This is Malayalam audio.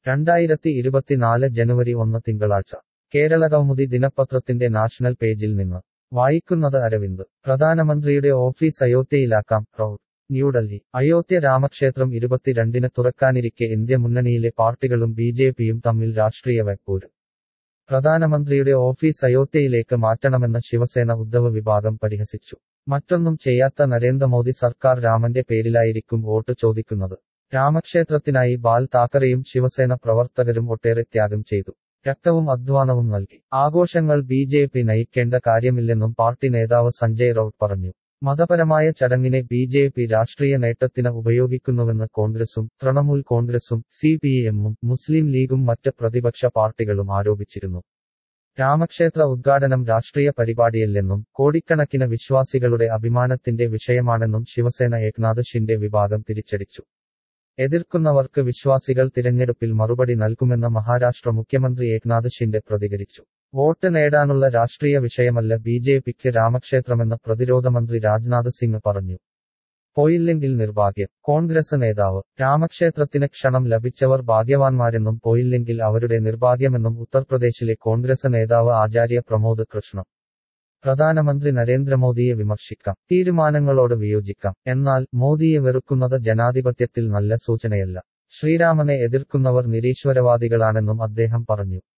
രണ്ടായിരത്തി ഇരുപത്തിനാല് ജനുവരി ഒന്ന് തിങ്കളാഴ്ച കേരളകൗമുദി ദിനപത്രത്തിന്റെ നാഷണൽ പേജിൽ നിന്ന് വായിക്കുന്നത് അരവിന്ദ് പ്രധാനമന്ത്രിയുടെ ഓഫീസ് അയോധ്യയിലാക്കാം പ്രൗഡ് ന്യൂഡൽഹി അയോധ്യ രാമക്ഷേത്രം ഇരുപത്തിരണ്ടിന് തുറക്കാനിരിക്കെ ഇന്ത്യ മുന്നണിയിലെ പാർട്ടികളും ബി ജെ പിയും തമ്മിൽ രാഷ്ട്രീയ വൈപ്പൂര് പ്രധാനമന്ത്രിയുടെ ഓഫീസ് അയോധ്യയിലേക്ക് മാറ്റണമെന്ന് ശിവസേന ഉദ്ധവ് വിഭാഗം പരിഹസിച്ചു മറ്റൊന്നും ചെയ്യാത്ത നരേന്ദ്രമോദി സർക്കാർ രാമന്റെ പേരിലായിരിക്കും വോട്ട് ചോദിക്കുന്നത് രാമക്ഷേത്രത്തിനായി ബാൽ താക്കറെയും ശിവസേന പ്രവർത്തകരും ഒട്ടേറെ ത്യാഗം ചെയ്തു രക്തവും അധ്വാനവും നൽകി ആഘോഷങ്ങൾ ബി ജെ പി നയിക്കേണ്ട കാര്യമില്ലെന്നും പാർട്ടി നേതാവ് സഞ്ജയ് റൌട്ട് പറഞ്ഞു മതപരമായ ചടങ്ങിനെ ബി ജെ പി രാഷ്ട്രീയ നേട്ടത്തിന് ഉപയോഗിക്കുന്നുവെന്ന് കോൺഗ്രസും തൃണമൂൽ കോൺഗ്രസും സി പി എമ്മും മുസ്ലിം ലീഗും മറ്റ് പ്രതിപക്ഷ പാർട്ടികളും ആരോപിച്ചിരുന്നു രാമക്ഷേത്ര ഉദ്ഘാടനം രാഷ്ട്രീയ പരിപാടിയല്ലെന്നും കോടിക്കണക്കിന് വിശ്വാസികളുടെ അഭിമാനത്തിന്റെ വിഷയമാണെന്നും ശിവസേന ഏക്നാഥ് ഷിൻഡെ വിഭാഗം തിരിച്ചടിച്ചു എതിർക്കുന്നവർക്ക് വിശ്വാസികൾ തിരഞ്ഞെടുപ്പിൽ മറുപടി നൽകുമെന്ന് മഹാരാഷ്ട്ര മുഖ്യമന്ത്രി ഏക്നാഥ് ഷിൻഡെ പ്രതികരിച്ചു വോട്ട് നേടാനുള്ള രാഷ്ട്രീയ വിഷയമല്ല ബി ജെ പിക്ക് രാമക്ഷേത്രമെന്ന് പ്രതിരോധമന്ത്രി രാജ്നാഥ് സിംഗ് പറഞ്ഞു പോയില്ലെങ്കിൽ നിർഭാഗ്യം കോൺഗ്രസ് നേതാവ് രാമക്ഷേത്രത്തിന് ക്ഷണം ലഭിച്ചവർ ഭാഗ്യവാന്മാരെന്നും പോയില്ലെങ്കിൽ അവരുടെ നിർഭാഗ്യമെന്നും ഉത്തർപ്രദേശിലെ കോൺഗ്രസ് നേതാവ് ആചാര്യ പ്രമോദ് കൃഷ്ണ പ്രധാനമന്ത്രി നരേന്ദ്രമോദിയെ വിമർശിക്കാം തീരുമാനങ്ങളോട് വിയോജിക്കാം എന്നാൽ മോദിയെ വെറുക്കുന്നത് ജനാധിപത്യത്തിൽ നല്ല സൂചനയല്ല ശ്രീരാമനെ എതിർക്കുന്നവർ നിരീശ്വരവാദികളാണെന്നും അദ്ദേഹം പറഞ്ഞു